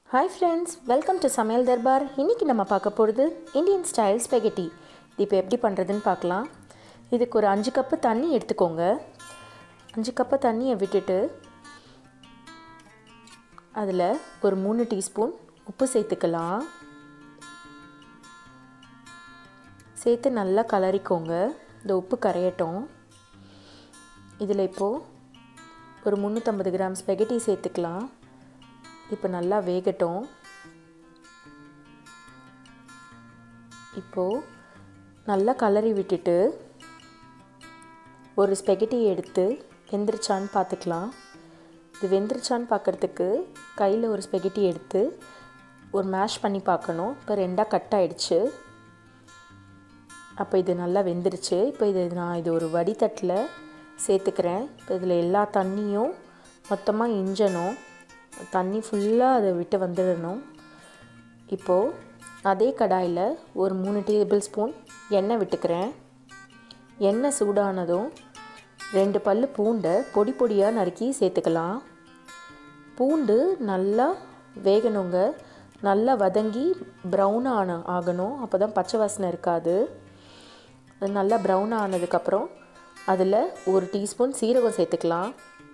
hi friends welcome to சமையல் தர்பார் இன்றைக்கி நம்ம பார்க்க போகிறது இந்தியன் ஸ்டைல் ஸ்பெகட்டி இது இப்போ எப்படி பண்ணுறதுன்னு பார்க்கலாம் இதுக்கு ஒரு அஞ்சு கப்பு தண்ணி எடுத்துக்கோங்க அஞ்சு கப்பு தண்ணியை விட்டுட்டு அதில் ஒரு மூணு டீஸ்பூன் உப்பு சேர்த்துக்கலாம் சேர்த்து நல்லா கலரிக்கோங்க இந்த உப்பு கரையட்டும் இதில் இப்போது ஒரு முந்நூற்றம்பது கிராம் ஸ்பெகட்டி சேர்த்துக்கலாம் இப்போ நல்லா வேகட்டும் இப்போது நல்லா கலரி விட்டுட்டு ஒரு ஸ்பெகட்டி எடுத்து வெந்துருச்சான்னு பார்த்துக்கலாம் இது வெந்துருச்சான்னு பார்க்குறதுக்கு கையில் ஒரு ஸ்பெகட்டி எடுத்து ஒரு மேஷ் பண்ணி பார்க்கணும் இப்போ ரெண்டாக கட் ஆகிடுச்சு அப்போ இது நல்லா வெந்துருச்சு இப்போ இது நான் இது ஒரு வடித்தட்டில் சேர்த்துக்கிறேன் இப்போ இதில் எல்லா தண்ணியும் மொத்தமாக இஞ்சணும் தண்ணி ஃபுல்லாக அதை விட்டு வந்துடணும் இப்போது அதே கடாயில் ஒரு மூணு டேபிள் ஸ்பூன் எண்ணெய் விட்டுக்கிறேன் எண்ணெய் சூடானதும் ரெண்டு பல் பூண்டை பொடி பொடியாக நறுக்கி சேர்த்துக்கலாம் பூண்டு நல்லா வேகணுங்க நல்லா வதங்கி ப்ரௌன் ஆன ஆகணும் அப்போ தான் பச்சை வாசனை இருக்காது அது நல்லா ப்ரௌன் ஆனதுக்கப்புறம் அதில் ஒரு டீஸ்பூன் சீரகம் சேர்த்துக்கலாம்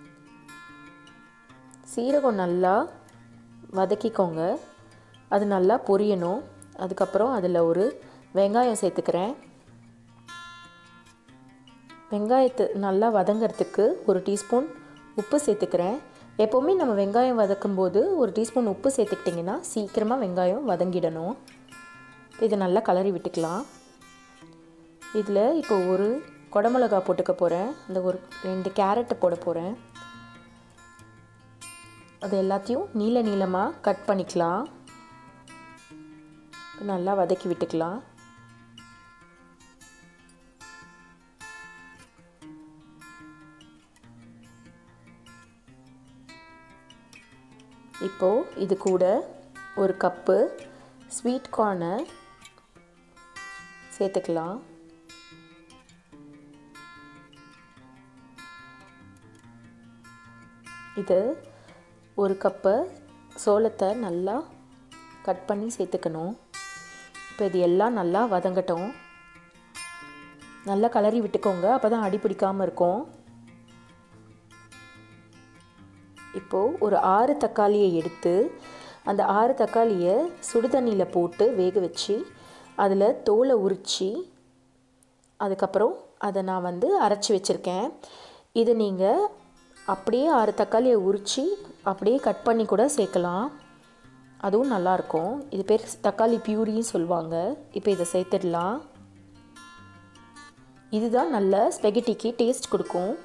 சீரகம் நல்லா வதக்கிக்கோங்க அது நல்லா பொரியணும் அதுக்கப்புறம் அதில் ஒரு வெங்காயம் சேர்த்துக்கிறேன் வெங்காயத்தை நல்லா வதங்கிறதுக்கு ஒரு டீஸ்பூன் உப்பு சேர்த்துக்கிறேன் எப்போவுமே நம்ம வெங்காயம் வதக்கும்போது ஒரு டீஸ்பூன் உப்பு சேர்த்துக்கிட்டிங்கன்னா சீக்கிரமாக வெங்காயம் வதங்கிடணும் இதை நல்லா கலரி விட்டுக்கலாம் இதில் இப்போ ஒரு குடமிளகா போட்டுக்க போகிறேன் அந்த ஒரு ரெண்டு கேரட்டை போட போகிறேன் அது எல்லாத்தையும் நீள நீளமாக கட் பண்ணிக்கலாம் நல்லா வதக்கி விட்டுக்கலாம் இப்போது இது கூட ஒரு கப்பு ஸ்வீட் கார்னை சேர்த்துக்கலாம் இது ஒரு கப்பு சோளத்தை நல்லா கட் பண்ணி சேர்த்துக்கணும் இப்போ இது எல்லாம் நல்லா வதங்கட்டும் நல்லா கலரி விட்டுக்கோங்க அப்போ தான் அடி பிடிக்காமல் இருக்கும் இப்போது ஒரு ஆறு தக்காளியை எடுத்து அந்த ஆறு தக்காளியை சுடுதண்ணியில் போட்டு வேக வச்சு அதில் தோலை உரித்து அதுக்கப்புறம் அதை நான் வந்து அரைச்சி வச்சுருக்கேன் இதை நீங்கள் அப்படியே ஆறு தக்காளியை உரித்து அப்படியே கட் பண்ணி கூட சேர்க்கலாம் அதுவும் நல்லாயிருக்கும் இது பேர் தக்காளி பியூரின்னு சொல்லுவாங்க இப்போ இதை சேர்த்துடலாம் இதுதான் நல்ல ஸ்பெகட்டிக்கு டேஸ்ட் கொடுக்கும்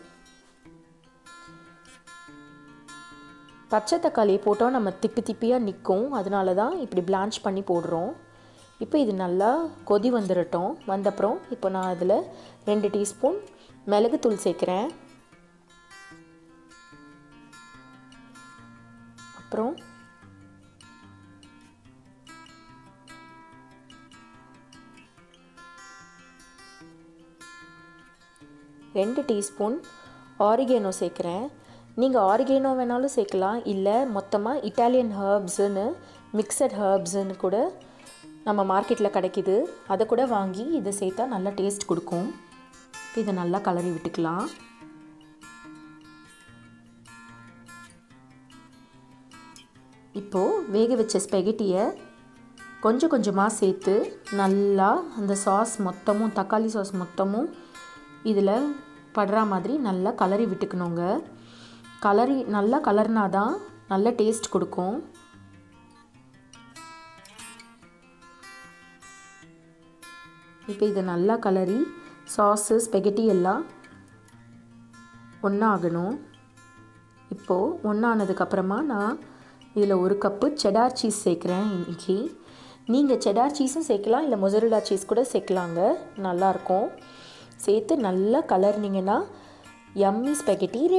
பச்சை தக்காளி போட்டால் நம்ம திப்பி திப்பியாக நிற்கும் அதனால தான் இப்படி பிளான்ச் பண்ணி போடுறோம் இப்போ இது நல்லா கொதி வந்துடட்டும் வந்தப்புறம் இப்போ நான் அதில் ரெண்டு டீஸ்பூன் மிளகுத்தூள் சேர்க்குறேன் அப்புறம் ரெண்டு டீஸ்பூன் ஆரிகேனோ சேர்க்குறேன் நீங்கள் ஆரிகேனோ வேணாலும் சேர்க்கலாம் இல்லை மொத்தமாக இட்டாலியன் ஹர்ப்ஸுன்னு மிக்சட் ஹர்ப்ஸுன்னு கூட நம்ம மார்க்கெட்டில் கிடைக்கிது அதை கூட வாங்கி இதை சேர்த்தா நல்லா டேஸ்ட் கொடுக்கும் இதை நல்லா கலரி விட்டுக்கலாம் இப்போது வேக வச்ச ஸ்பெகட்டியை கொஞ்சம் கொஞ்சமாக சேர்த்து நல்லா அந்த சாஸ் மொத்தமும் தக்காளி சாஸ் மொத்தமும் இதில் படுற மாதிரி நல்லா கலரி விட்டுக்கணுங்க கலரி நல்லா கலர்னா தான் நல்ல டேஸ்ட் கொடுக்கும் இப்போ இதை நல்லா கலரி சாஸு ஸ்பெகட்டி எல்லாம் ஒன்றாகணும் இப்போது ஒன்றானதுக்கப்புறமா நான் இதில் ஒரு கப்பு செடார் சீஸ் சேர்க்குறேன் இன்றைக்கி நீங்கள் செடார் சீஸும் சேர்க்கலாம் இல்லை மொசரலா சீஸ் கூட சேர்க்கலாங்க நல்லாயிருக்கும் சேர்த்து நல்லா கலர்னிங்கன்னா யம்மி ஸ்பெகட்டி